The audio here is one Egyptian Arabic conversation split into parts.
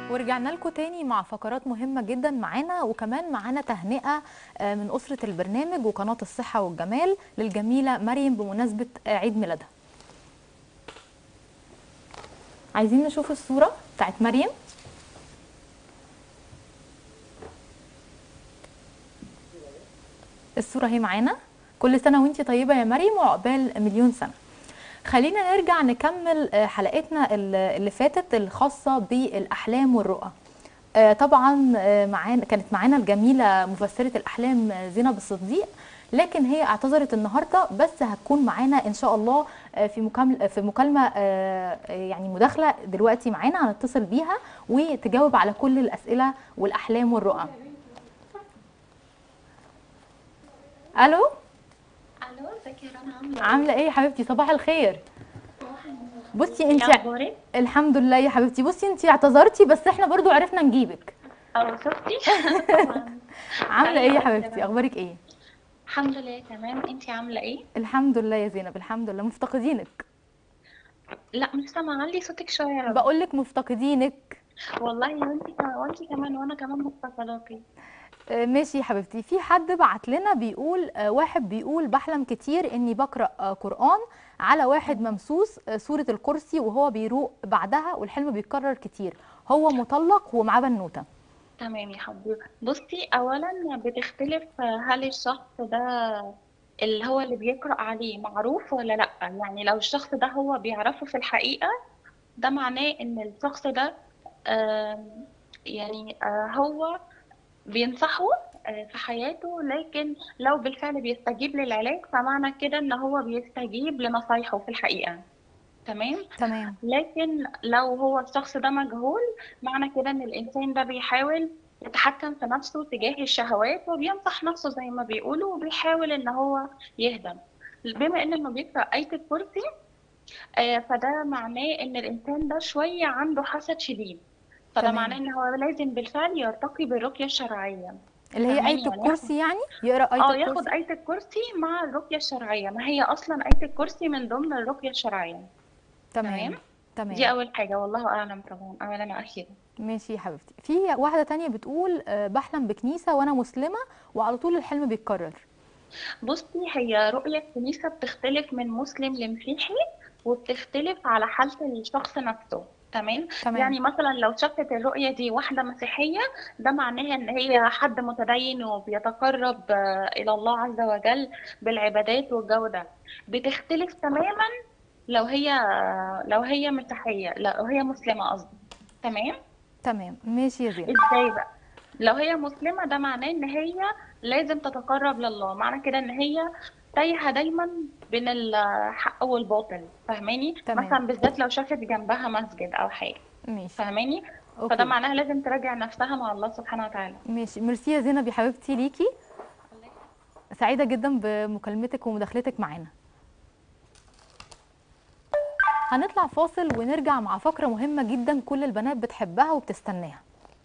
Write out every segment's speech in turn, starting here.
ورجعنا لكم تاني مع فقرات مهمة جدا معانا وكمان معانا تهنئة آه، من أسرة البرنامج وقناة الصحة والجمال للجميلة مريم بمناسبة آه، عيد ميلادها عايزين نشوف الصورة بتاعت مريم الصورة اهي معانا كل سنة وانتي طيبة يا مريم وعقبال مليون سنة خلينا نرجع نكمل آه، حلقتنا ال- اللي فاتت الخاصة بالأحلام والرؤى آه، طبعا آه، معانا كانت معانا الجميلة مفسرة الأحلام آه، زينب الصديق لكن هي اعتذرت النهارده بس هتكون معانا ان شاء الله آه، في مكالمه في مكالمه آه، يعني مداخله دلوقتي معانا هنتصل بيها وتجاوب على كل الاسئله والاحلام والرؤى الو الو ازيك يا رنا عامله عامله ايه يا حبيبتي صباح الخير بصي ايه انت اخبارك الحمد لله يا حبيبتي بصي انت اعتذرتي بس احنا برضو عرفنا نجيبك اه شفتي طبعاً. عامله ايه يا أيوة، حبيبتي تمام. اخبارك ايه الحمد لله تمام انتي عامله ايه الحمد لله يا زينب الحمد لله مفتقدينك لا مش سامعه علي صوتك شويه يا رنا بقول لك مفتقدينك والله وانتي كمان وانتي كمان وانا كمان متصلاكي آه، ماشي يا حبيبتي في حد بعت لنا بيقول آه، واحد بيقول بحلم كتير اني بقرا آه، قران على واحد ممسوس آه، سوره الكرسي وهو بيروق بعدها والحلم بيتكرر كتير هو مطلق ومعاه بنوته تمام يا حبيبي بصي اولا بتختلف هل الشخص ده اللي هو اللي بيقرأ عليه معروف ولا لا يعني لو الشخص ده هو بيعرفه في الحقيقة ده معناه ان الشخص ده آم، يعني آه، هو بينصحه آه، في حياته لكن لو بالفعل بيستجيب للعلاج فمعنى كده ان هو بيستجيب لنصايحه في الحقيقة تمام تمام لكن لو هو الشخص ده مجهول معنى كده ان الانسان ده بيحاول يتحكم في نفسه تجاه الشهوات وبينصح نفسه زي ما بيقولوا وبيحاول ان هو يهدى بما ان انه بيقرأ آية الكرسي آه، فده معناه ان الانسان ده شوية عنده حسد شديد فده تمام. معناه ان هو لازم بالفعل يرتقي بالرقية الشرعية اللي هي فاهماني آية يعني الكرسي يعني يقرا آية اه ياخد الكرسي آية الكرسي مع الرقية الشرعية ما هي اصلا آية الكرسي من ضمن الرقية الشرعية تمام تمام. دي تمام اول حاجة والله اعلم طبعا اولا واخيرا ماشي يا حبيبتي في واحده تانية بتقول آه، بحلم بكنيسه وانا مسلمه وعلى طول الحلم بيتكرر بصي هي رؤية الكنيسة بتختلف من مسلم لمسيحي وبتختلف على حالة الشخص نفسه تمام تمام. يعني مثلا لو شافت الرؤية دي واحدة مسيحية ده معناها ان هي حد متدين وبيتقرب آه، الى الله عز وجل بالعبادات والجو ده بتختلف تماما لو هي لو هي مسيحية لو هي مسلمة قصدي تمام تمام ماشي يا زينب ازاي بقى لو هي مسلمة ده معناه ان هي لازم تتقرب لله معنى كده ان هي تايهة دايما بين الحق والباطل فاهماني تمام. مثلا بالذات لو شافت جنبها مسجد او حاجة ماشي فاهماني أوكي. فده معناها لازم تراجع نفسها مع الله سبحانه وتعالى ماشي ميرسي يا زينب يا حبيبتي ليكي سعيدة جدا بمكالمتك ومداخلتك معانا هنطلع فاصل ونرجع مع فقرة مهمة جدا كل البنات بتحبها وبتستناها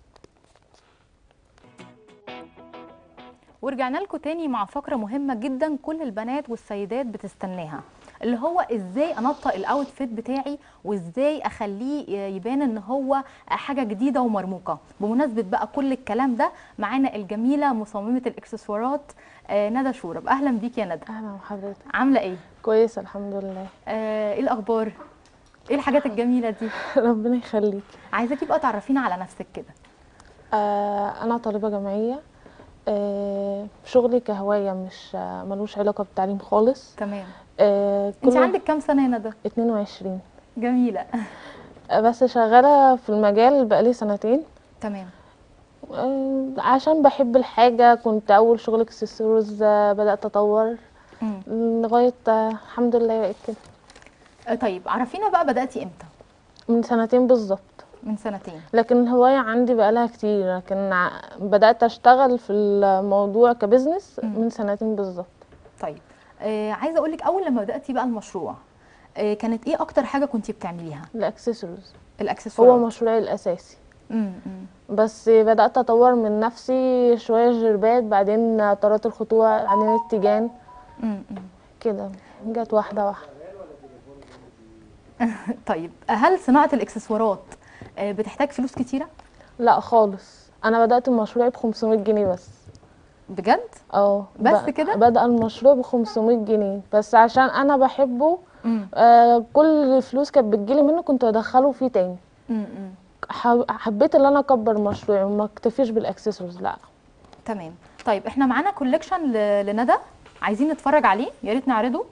ورجعنا لكم تاني مع فقرة مهمة جدا كل البنات والسيدات بتستناها اللي هو ازاي انطق الاوتفيت بتاعي وازاي اخليه يبان ان هو حاجه جديده ومرموقه بمناسبه بقى كل الكلام ده معانا الجميله مصممه الاكسسوارات آه، ندى شورب اهلا بيك يا ندى اهلا بحضرتك عامله ايه كويسه الحمد لله آه، ايه الاخبار ايه الحاجات الجميله دي ربنا يخليك عايزاكي بقى تعرفينا على نفسك كده آه انا طالبه جامعيه آه شغلي كهوايه مش آه ملوش علاقه بالتعليم خالص تمام آه انت كل- عندك كام سنه يا ندى 22 جميله آه بس شغاله في المجال بقالي سنتين تمام آه عشان بحب الحاجه كنت اول شغل اكسسوارز آه بدات اطور مم. لغايه آه الحمد لله بقيت كده آه، طيب عرفينا بقى بداتي امتى من سنتين بالظبط من سنتين لكن الهواية عندي بقالها كتير لكن ع- بدأت أشتغل في الموضوع كبزنس مم. من سنتين بالظبط طيب آه عايزه اقول لك اول لما بداتي بقى المشروع آه كانت ايه اكتر حاجه كنتي بتعمليها الأكسسوارز الاكسسوارات هو مشروعي الأساسي امم أمم. بس بدأت أطور من نفسي شوية جربات بعدين طارات الخطوة بعدين التيجان أمم، أمم. كده جت واحدة واحدة طيب هل صناعه الاكسسوارات آه بتحتاج فلوس كتيره لا خالص انا بدات مشروعي ب 500 جنيه بس بجد اه بس ب- كده؟ بدأ المشروع ب 500 جنيه بس عشان انا بحبه امم آه كل فلوس كانت بتجيلي منه كنت بدخله فيه تاني امم حب- حبيت ان انا اكبر مشروعي وما اكتفيش بالاكسسوارز لا تمام طيب احنا معانا كولكشن ل- لندى عايزين نتفرج عليه يا ريت نعرضه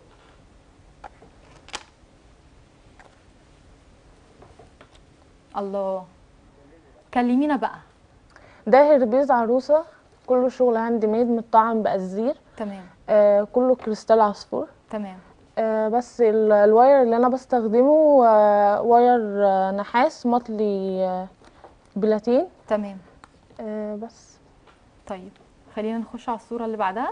الله كلمينا بقى ده هربيز عروسه كله شغل هاند ميد متطعم بأزير تمام آه كله كريستال عصفور تمام آه بس ال- الواير اللي انا بستخدمه آه واير آه نحاس مطلي آه بلاتين تمام آه بس طيب خلينا نخش على الصورة اللي بعدها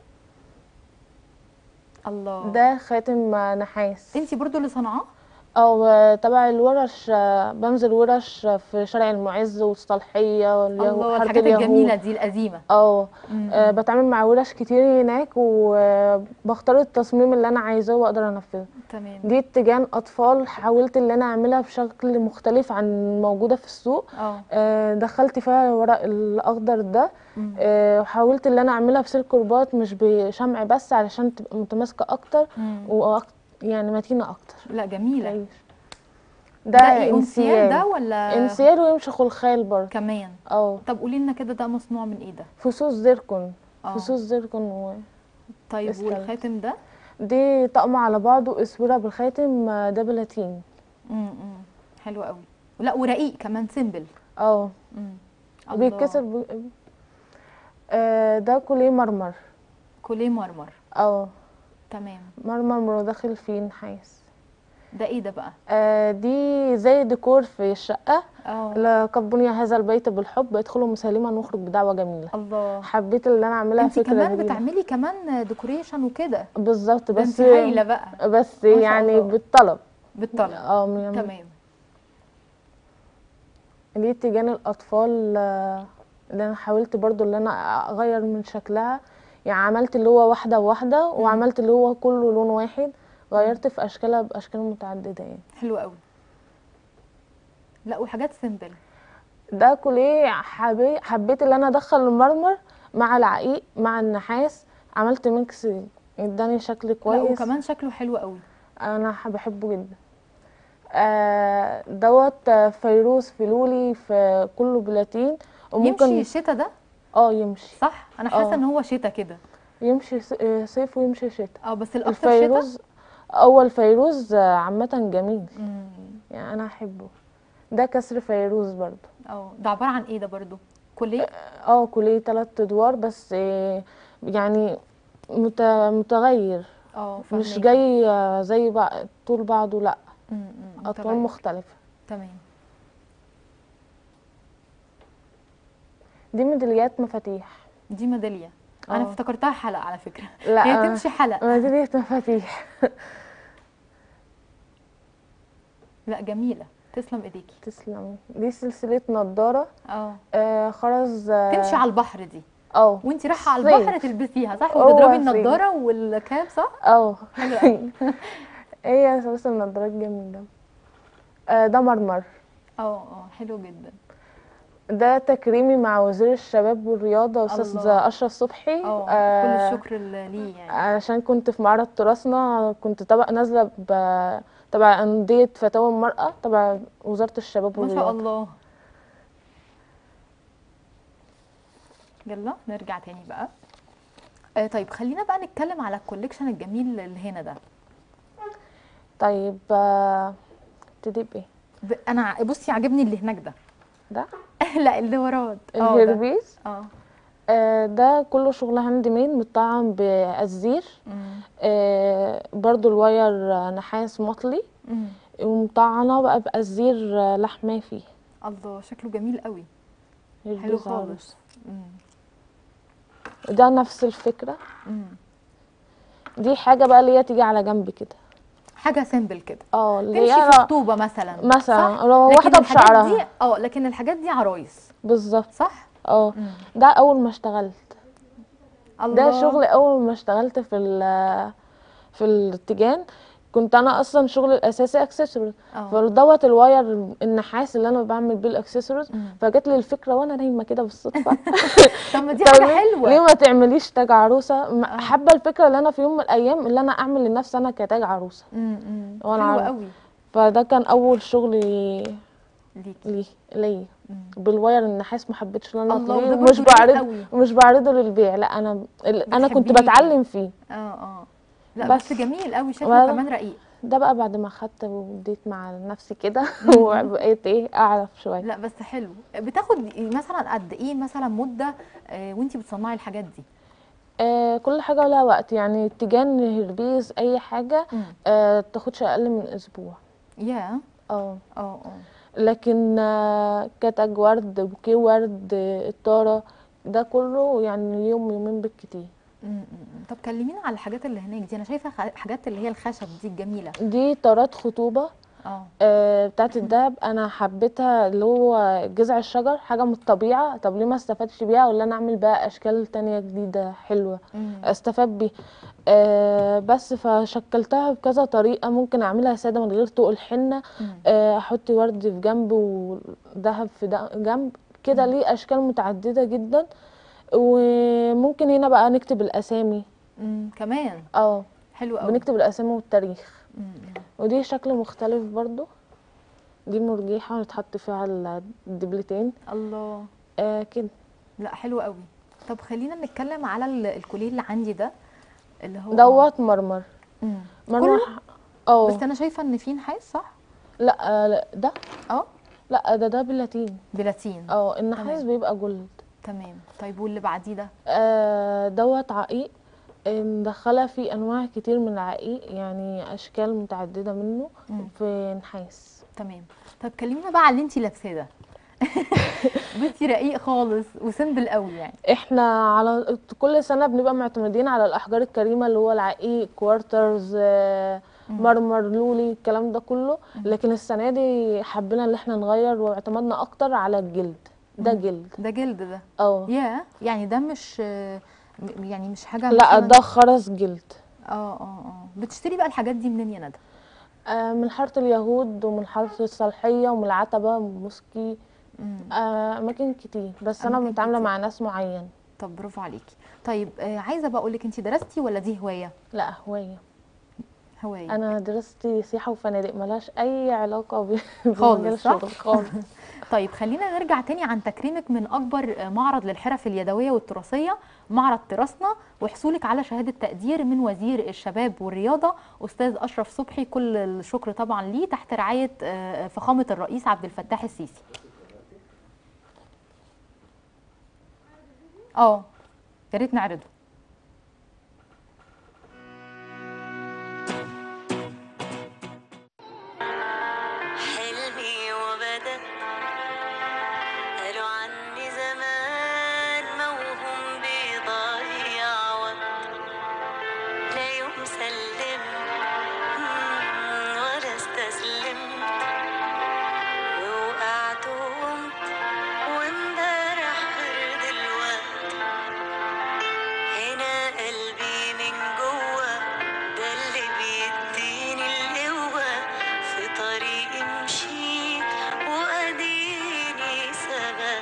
الله ده خاتم آه نحاس انتي برضو اللي صنعاه او آه، تبع الورش آه، بنزل ورش آه، في شارع المعز والصالحية واليهو- الله حارة الحاجات اليهود. الجميلة دي القديمة اه مم. آه، بتعامل مع ورش كتير هناك وبختار التصميم اللي انا عايزاه واقدر انفذه تمام دي اتجاه اطفال حاولت ان انا اعملها بشكل مختلف عن الموجوده في السوق اه آه، دخلت فيها ورق الاخضر ده مم. آه، وحاولت ان انا اعملها بسلك رباط مش بشمع بس علشان تبقى متماسكه اكتر مم. وأك... يعني متينه اكتر لا جميلة تعيش. ده ايه انسيال ده انسيال ولا انسيال ويمشي خلخال برضه كمان اه طب قولي لنا كده ده مصنوع من ايه ده فصوص زيركون اه فصوص زيركون و... طيب اسكال. والخاتم ده دي طقم على بعضه اسوره بالخاتم آه، ده بلاتين امم حلو قوي لا ورقيق كمان سيمبل اه امم بيتكسر ب... آه ده كوليه مرمر كوليه مرمر اه تمام مرمر داخل فيه نحاس ده ايه ده بقى آه دي زي ديكور في الشقة اه لقد بني هذا البيت بالحب ادخلوا مسالما واخرج بدعوة جميلة الله حبيت ان انا اعملها انت فكرة كمان جديدة بتعملي كمان ديكوريشن وكده بالظبط ده بس انت هايله بقى بس ما شاء يعني الله. بالطلب بالطلب اه من- تمام دي تيجان الاطفال آه، اللي انا حاولت برضو ان انا اغير من شكلها يعني عملت اللي هو واحده وواحده وعملت اللي هو كله لون واحد غيرت في اشكالها باشكال متعدده يعني حلو قوي لا وحاجات سيمبل ده كليه حبي... حبيت ان انا ادخل المرمر مع العقيق مع النحاس عملت ميكس اداني شكل لا كويس وكمان شكله حلو قوي انا ح- بحبه جدا آه دوت آه، فيروز فلولي في كله بلاتين يمشي وممكن الشتا ده اه يمشي صح انا حاسه اه. ان هو شتا كده يمشي ص- آه، صيف ويمشي شتاء اه بس الاكتر شتا الفيروز اول فيروز آه، عامه جميل امم يعني انا احبه ده كسر فيروز برضو اه ده عباره عن ايه ده برضو كوليه اه كلية تلات ادوار بس آه، يعني مت- متغير اه مش فاهماكي. جاي آه، زي بع- طول بعضه لا مم، مم، اطوال متغير. مختلفة تمام دي ميداليات مفاتيح دي ميداليه انا اه. افتكرتها حلقه على فكره لا هي آه، تمشي حلقه ميدالية مفاتيح لا جميله تسلم ايديكي تسلمي دي سلسلة نضارة اه آه خرز آه، تمشي على البحر دي اه وانت رايحه على صيف. البحر تلبسيها صح هو وتضربي صيف. النضاره والكاب صح اه حلو قوي هي سلسلة نضارات جميلة آه ده مرمر اه اه حلو جدا ده تكريمي مع وزير الشباب والرياضة أستاذ الله. أشرف صبحي اه آه، كل الشكر ل- ليه يعني عشان كنت في معرض تراثنا كنت تبع نازلة ب- تبع أندية فتاوى المرأة تبع وزارة الشباب ما شاء والرياضة الله يلا نرجع تاني بقى آه طيب خلينا بقى نتكلم على الكوليكشن الجميل اللي هنا ده طيب آه، ابتدي بإيه؟ ب... انا ع- بصي عاجبني اللي هناك ده ده لا اللي وراه ده. اه ده. الهربيز اه آه، ده كله شغل هاند ميد متطعم بأزير أمم، آه، برضو الواير آه، نحاس مطلي أمم. ومطعنة بقى بأزير آه، لحمة فيه الله شكله جميل قوي حلو هربيز خالص عروس. أمم، ده نفس الفكرة أمم. دي حاجة بقى اللي هي تيجي على جنب كده حاجه سيمبل كده اه اللي تمشي هي في خطوبه مثلا مثلا صح؟ لو لكن واحدة الحاجات بشعرها دي اه لكن الحاجات دي عرايس بالظبط صح اه أمم. ده اول ما اشتغلت ده الله شغل اول ما اشتغلت في ال في التيجان كنت انا اصلا شغل الاساسي اكسسوارز اه فدوت الواير النحاس اللي انا بعمل بيه الاكسسوارز مم. فجت لي الفكره وانا نايمه كده بالصدفه طب ما دي طب حاجه ليه- حلوه ليه ما تعمليش تاج عروسه م- آه. حابه الفكره اللي انا في يوم من الايام اللي انا اعمل لنفسي انا كتاج عروسه امم وأنا حلوه عارفة. قوي فده كان اول شغل لي ليكي لي ليا مم. بالواير النحاس ما حبيتش ان انا الله اطليه وده ومش برضه رايق بعرض قوي. ومش بعرضه للبيع لا انا ال- انا كنت بتحبيه. بتعلم فيه اه اه لا بس, بس. جميل قوي شكله وهذا- كمان رقيق ده بقى بعد ما خدت واديت مع نفسي كده وبقيت ايه اعرف شويه لا بس حلو بتاخد مثلا قد ايه مثلا مده آه وانتي بتصنعي الحاجات دي آه كل حاجه لها وقت يعني اتجان هربيز اي حاجه مم. آه تاخدش اقل من اسبوع يا اه اه اه لكن آه كتاج ورد بوكيه ورد آه، الطاره ده كله يعني يوم يومين بالكتير مم، مم. طب كلمينا على الحاجات اللي هناك دي انا شايفه خ- حاجات اللي هي الخشب دي الجميله دي طارات خطوبه اه آه، بتاعت الدهب انا حبيتها اللي هو جذع الشجر حاجه من الطبيعه طب ليه ما استفادش بيها ولا انا اعمل بقى اشكال تانية جديده حلوه مم. استفاد بيها آه بس فشكلتها بكذا طريقه ممكن اعملها ساده من غير طوق الحنه مم. آه احط ورد في جنب وذهب في ده- جنب كده ليه اشكال متعدده جدا وممكن هنا بقى نكتب الاسامي مم. كمان اه حلو قوي بنكتب الاسامي والتاريخ مم، مم. ودي شكل مختلف برضو دي مرجيحة ونتحط فيها الدبلتين الله آه كده لا حلو قوي طب خلينا نتكلم على ال- الكوليه اللي عندي ده اللي هو دوت مرمر مم. مرمر كله؟ ح- اه بس انا شايفه ان في نحاس صح لا, آه لا ده اه لا ده ده بلاتين بلاتين اه النحاس تمام. بيبقى جلد تمام طيب واللي بعديه ده آه دوت عقيق آه، مدخلة فيه أنواع كتير من العقيق يعني أشكال متعددة منه مم. في نحاس تمام طب كلمينا بقى على اللي انتي لابساه ده بصي رقيق خالص وسيمبل قوي يعني احنا على كل سنة بنبقى معتمدين على الأحجار الكريمة اللي هو العقيق كوارترز آه، مرمر لولي الكلام ده كله لكن السنة دي حبينا ان احنا نغير واعتمدنا أكتر على الجلد ده جلد ده جلد ده اه يا يعني ده مش م- يعني مش حاجه لا مثلاً- ده خرز جلد اه اه اه بتشتري بقى الحاجات دي منين يا ندى آه، من حارة اليهود ومن حارة الصالحية ومن العتبة ومن موسكي مم. آه، أماكن كتير بس أنا أماكن متعاملة كتير. مع ناس معين طب برافو عليكي طيب آه عايزه بقى اقول لك انت درستي ولا دي هوايه لا هواية هوايه أنا دراستي سياحة وفنادق ملهاش أي علاقة ب- خالص، بمجال صح؟ الشغل خالص طيب خلينا نرجع تاني عن تكريمك من اكبر آه، معرض للحرف اليدويه والتراثيه معرض تراثنا وحصولك على شهاده تقدير من وزير الشباب والرياضه استاذ اشرف صبحي كل الشكر طبعا ليه تحت رعايه آه، فخامه الرئيس عبد الفتاح السيسي اه يا ريت نعرضه حلمي وبدأ قالوا عني زمان موهوم بيضيع وقت لا يوم سلم ولا استسلمت ووقعت وقمت وامبارح غير دلوقت هنا قلبي من جوه ده اللي بيديني القوة في طريقي مشيت وأديني ثبت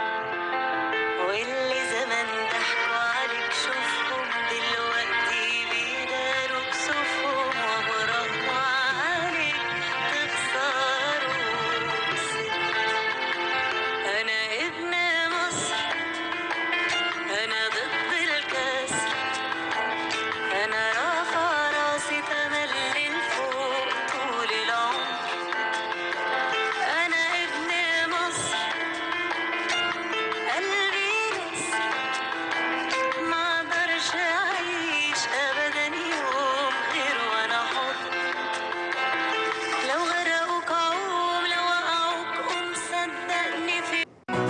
واللي زمان ضحكوا عليك شوفهم دلوقتي بيداروا كسوفهم وبراهنوا عليك تخسروا الست أنا ابن مصر أنا ضد الكسر أنا رافع راسي تملي لفوق طول العمر أنا ابن مصر قلبي نسر ما أقدرش أعيش أبدا يوم غير وأنا حر لو غرقوك عوم لو وقعوك قوم صدقني في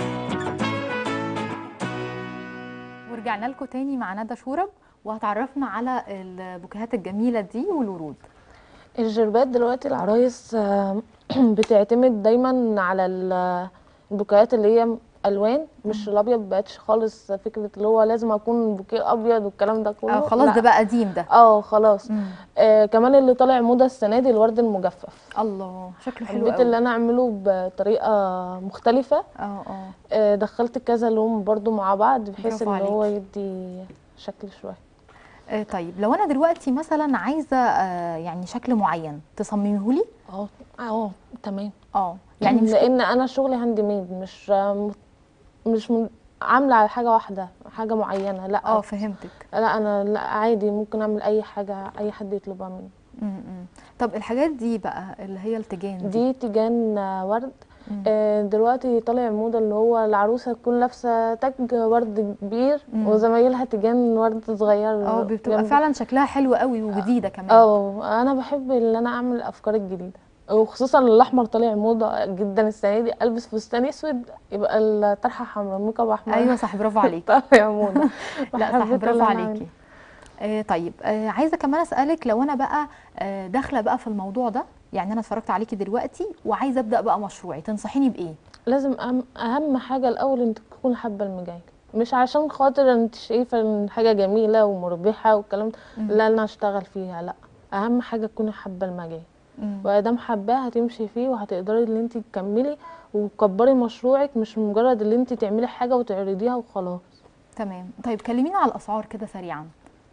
ورجعنا لكم تاني مع ندى شورب وهتعرفنا على البوكيهات الجميله دي والورود الجربات دلوقتي العرايس آه، بتعتمد دايما على ال- البوكيهات اللي هي الوان مش الابيض مبقتش خالص فكره اللي هو لازم اكون بوكيه ابيض والكلام ده كله اه خلاص لا. ده بقى قديم ده اه خلاص مم. آه كمان اللي طالع موضه السنه دي الورد المجفف الله شكله حلو حبيت قوي اللي انا اعمله بطريقه مختلفه اه اه آه دخلت كذا لون برضو مع بعض بحيث برافو ان هو عليكي. يدي شكل شويه آه، طيب لو انا دلوقتي مثلا عايزه آه، يعني شكل معين تصمميه لي اه اه تمام اه يعني مش لان انا شغلي هاند ميد مش م- مش م- عامله على حاجه واحده حاجه معينه لا اه فهمتك لا انا لا عادي ممكن اعمل اي حاجه اي حد يطلبها مني م- م. طب الحاجات دي بقى اللي هي التيجان دي دي تيجان آه، ورد مم. آه، دلوقتي طالع موضه اللي هو العروسه تكون لابسه تاج ورد كبير مم. وزمايلها تيجان ورد صغير اه بتبقى جنب- فعلا شكلها حلو قوي وجديده كمان اه انا بحب ان انا اعمل الافكار الجديده وخصوصا الاحمر طالع موضه جدا السنه دي البس فستان اسود يبقى الطرحه حمراء ميك اب احمر ايوه صح برافو عليكي طالع موضه لا صح حبيت برافو اللي أنا عليكي آه طيب آه عايزه كمان اسالك لو انا بقى آه داخله بقى في الموضوع ده يعني انا اتفرجت عليكي دلوقتي وعايزه ابدا بقى مشروعي تنصحيني بايه لازم أهم, اهم حاجه الاول انت تكون حابه المجال مش عشان خاطر انت شايفه ان حاجه جميله ومربحه والكلام ده مم. لا انا اشتغل فيها لا اهم حاجه تكوني حابه المجال مم. وادام حباه هتمشي فيه وهتقدري ان انت تكملي وتكبري مشروعك مش مجرد ان انت تعملي حاجه وتعرضيها وخلاص تمام طيب كلمينا على الاسعار كده سريعا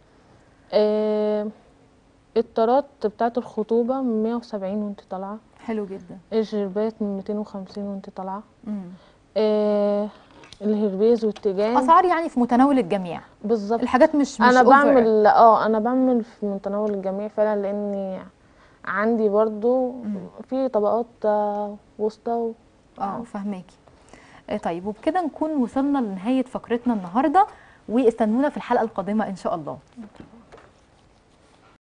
آه الطارات بتاعت الخطوبه من 170 وانت طالعه حلو جدا الجربات من 250 وانت طالعه مم. آه الهربيز والتيجان اسعار يعني في متناول الجميع بالظبط الحاجات مش مش انا over. بعمل اه انا بعمل في متناول الجميع فعلا لاني عندي برضو في طبقات آه، وسطى و- اه فهماكي آه، طيب وبكده نكون وصلنا لنهايه فقرتنا النهارده واستنونا في الحلقه القادمه ان شاء الله